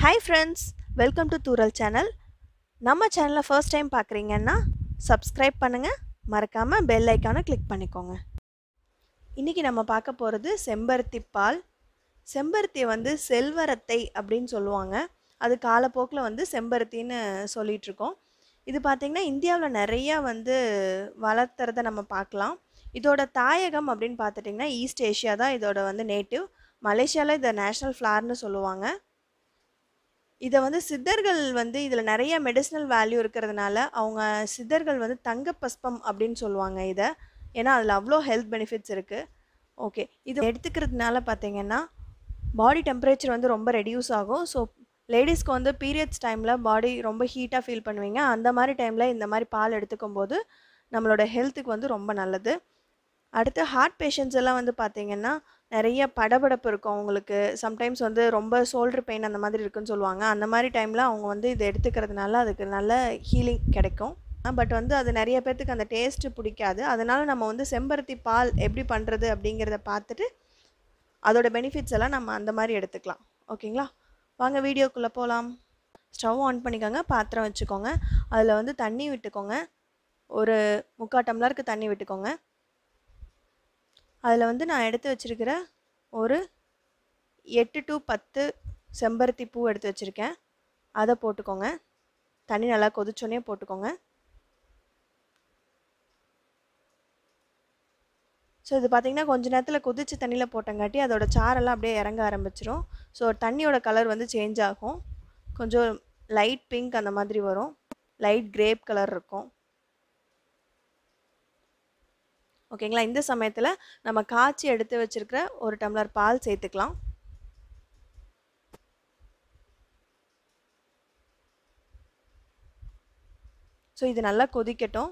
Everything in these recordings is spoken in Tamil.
hi friends welcome to Thooral channel நம்ம சேனலை ஃபர்ஸ்ட் டைம் பார்க்குறீங்கன்னா சப்ஸ்கிரைப் பண்ணுங்கள் மறக்காமல் பெல் ஐக்கானை கிளிக் பண்ணிக்கோங்க இன்றைக்கி நம்ம பார்க்க போகிறது செம்பருத்தி பால் செம்பருத்தியை வந்து செல்வரத்தை அப்படின்னு சொல்லுவாங்க அது காலப்போக்கில் வந்து செம்பருத்தின்னு சொல்லிகிட்ருக்கோம் இது பார்த்திங்கன்னா இந்தியாவில் நிறையா வந்து வளர்த்துறத நம்ம பார்க்கலாம் இதோட தாயகம் அப்படின்னு பார்த்துட்டிங்கன்னா ஈஸ்ட் ஏஷியா தான் இதோட வந்து நேட்டிவ் மலேசியாவில் இதை நேஷ்னல் ஃப்ளார்னு சொல்லுவாங்க இதை வந்து சித்தர்கள் வந்து இதில் நிறைய மெடிசினல் வேல்யூ இருக்கிறதுனால அவங்க சித்தர்கள் வந்து தங்க பஸ்பம் அப்படின்னு சொல்லுவாங்க இதை ஏன்னா அதில் அவ்வளோ ஹெல்த் பெனிஃபிட்ஸ் இருக்குது ஓகே இது எடுத்துக்கிறதுனால பார்த்தீங்கன்னா பாடி டெம்பரேச்சர் வந்து ரொம்ப ரெடியூஸ் ஆகும் ஸோ லேடிஸ்க்கு வந்து பீரியட்ஸ் டைமில் பாடி ரொம்ப ஹீட்டாக ஃபீல் பண்ணுவீங்க அந்த மாதிரி டைமில் இந்த மாதிரி பால் எடுத்துக்கும் போது நம்மளோட ஹெல்த்துக்கு வந்து ரொம்ப நல்லது அடுத்து ஹார்ட் பேஷண்ட்ஸ் எல்லாம் வந்து பார்த்திங்கன்னா நிறைய படபடப்பு இருக்கும் அவங்களுக்கு சம்டைம்ஸ் வந்து ரொம்ப ஷோல்டர் பெயின் அந்த மாதிரி இருக்குன்னு சொல்லுவாங்க அந்த மாதிரி டைமில் அவங்க வந்து இதை எடுத்துக்கிறதுனால அதுக்கு நல்ல ஹீலிங் கிடைக்கும் பட் வந்து அது நிறைய பேர்த்துக்கு அந்த டேஸ்ட்டு பிடிக்காது அதனால் நம்ம வந்து செம்பருத்தி பால் எப்படி பண்ணுறது அப்படிங்கிறத பார்த்துட்டு அதோட பெனிஃபிட்ஸ் எல்லாம் நம்ம அந்த மாதிரி எடுத்துக்கலாம் ஓகேங்களா வாங்க வீடியோக்குள்ளே போகலாம் ஸ்டவ் ஆன் பண்ணிக்கோங்க பாத்திரம் வச்சுக்கோங்க அதில் வந்து தண்ணி விட்டுக்கோங்க ஒரு முக்கால் டம்ளருக்கு தண்ணி விட்டுக்கோங்க அதில் வந்து நான் எடுத்து வச்சுருக்கிற ஒரு எட்டு டு பத்து செம்பருத்தி பூ எடுத்து வச்சுருக்கேன் அதை போட்டுக்கோங்க தண்ணி நல்லா கொதிச்சோன்னே போட்டுக்கோங்க ஸோ இது பார்த்திங்கன்னா கொஞ்ச நேரத்தில் கொதிச்சு தண்ணியில் போட்டங்காட்டி அதோட சாரெல்லாம் அப்படியே இறங்க ஆரம்பிச்சிரும் ஸோ தண்ணியோட கலர் வந்து சேஞ்ச் ஆகும் கொஞ்சம் லைட் பிங்க் அந்த மாதிரி வரும் லைட் கிரேப் கலர் இருக்கும் ஓகேங்களா இந்த சமயத்தில் நம்ம காய்ச்சி எடுத்து வச்சுருக்கிற ஒரு டம்ளர் பால் சேர்த்துக்கலாம் ஸோ இது நல்லா கொதிக்கட்டும்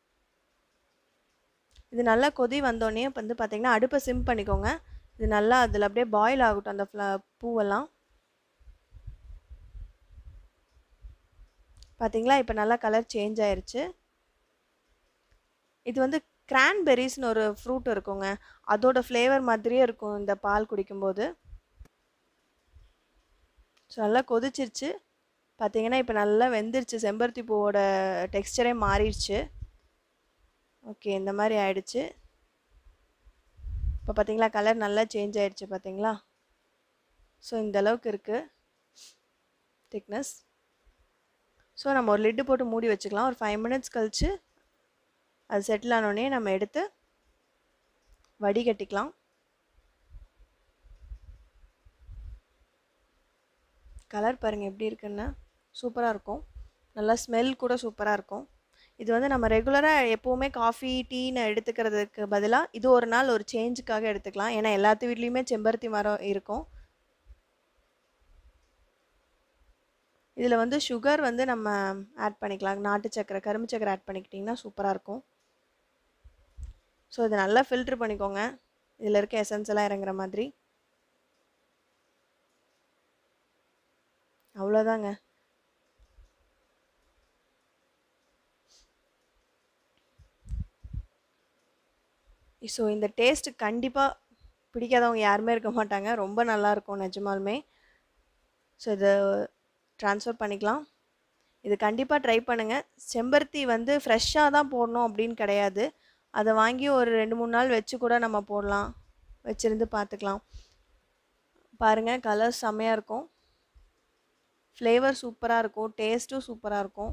இது நல்லா கொதி வந்தோடனே வந்து பார்த்திங்கன்னா அடுப்பை சிம் பண்ணிக்கோங்க இது நல்லா அதில் அப்படியே பாயில் ஆகட்டும் அந்த ஃப்ள பூவெல்லாம் பார்த்தீங்களா இப்போ நல்லா கலர் சேஞ்ச் ஆயிடுச்சு இது வந்து கிரான்பெரிஸ்னு ஒரு ஃப்ரூட் இருக்குங்க அதோட ஃப்ளேவர் மாதிரியே இருக்கும் இந்த பால் குடிக்கும்போது ஸோ நல்லா கொதிச்சிருச்சு பார்த்தீங்கன்னா இப்போ நல்லா வெந்துருச்சு செம்பருத்தி பூவோட டெக்ஸ்டரே மாறிடுச்சு ஓகே இந்த மாதிரி ஆயிடுச்சு இப்போ பார்த்தீங்களா கலர் நல்லா சேஞ்ச் ஆயிடுச்சு பார்த்தீங்களா ஸோ இந்த அளவுக்கு இருக்குது திக்னஸ் ஸோ நம்ம ஒரு லிட்டு போட்டு மூடி வச்சுக்கலாம் ஒரு ஃபைவ் மினிட்ஸ் கழித்து அது செட்டில் ஆனோடனே நம்ம எடுத்து வடிகட்டிக்கலாம் கலர் பாருங்கள் எப்படி இருக்குன்னு சூப்பராக இருக்கும் நல்லா ஸ்மெல் கூட சூப்பராக இருக்கும் இது வந்து நம்ம ரெகுலராக எப்போவுமே காஃபி டீன்னு எடுத்துக்கிறதுக்கு பதிலாக இது ஒரு நாள் ஒரு சேஞ்சுக்காக எடுத்துக்கலாம் ஏன்னா எல்லாத்து வீட்லேயுமே செம்பருத்தி மரம் இருக்கும் இதில் வந்து சுகர் வந்து நம்ம ஆட் பண்ணிக்கலாம் நாட்டு சக்கரை கரும்பு சக்கரை ஆட் பண்ணிக்கிட்டிங்கன்னா சூப்பராக இருக்கும் ஸோ இதை நல்லா ஃபில்ட்ரு பண்ணிக்கோங்க இதில் இருக்க எசன்ஸ் எல்லாம் இறங்குற மாதிரி அவ்வளோதாங்க ஸோ இந்த டேஸ்ட்டு கண்டிப்பாக பிடிக்காதவங்க யாருமே இருக்க மாட்டாங்க ரொம்ப நல்லாயிருக்கும் நிஜமாலுமே ஸோ இதை ட்ரான்ஸ்ஃபர் பண்ணிக்கலாம் இது கண்டிப்பாக ட்ரை பண்ணுங்கள் செம்பருத்தி வந்து ஃப்ரெஷ்ஷாக தான் போடணும் அப்படின்னு கிடையாது அதை வாங்கி ஒரு ரெண்டு மூணு நாள் வச்சு கூட நம்ம போடலாம் வச்சுருந்து பார்த்துக்கலாம் பாருங்கள் கலர் செம்மையாக இருக்கும் ஃப்ளேவர் சூப்பராக இருக்கும் டேஸ்ட்டும் சூப்பராக இருக்கும்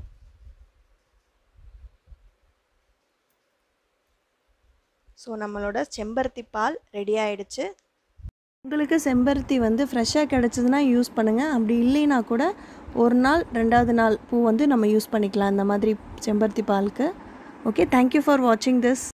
ஸோ நம்மளோட செம்பருத்தி பால் ரெடி ஆயிடுச்சு உங்களுக்கு செம்பருத்தி வந்து ஃப்ரெஷ்ஷாக கிடச்சிதுன்னா யூஸ் பண்ணுங்கள் அப்படி இல்லைன்னா கூட ஒரு நாள் ரெண்டாவது நாள் பூ வந்து நம்ம யூஸ் பண்ணிக்கலாம் இந்த மாதிரி செம்பருத்தி பாலுக்கு ஓகே தேங்க்யூ ஃபார் வாட்சிங் திஸ்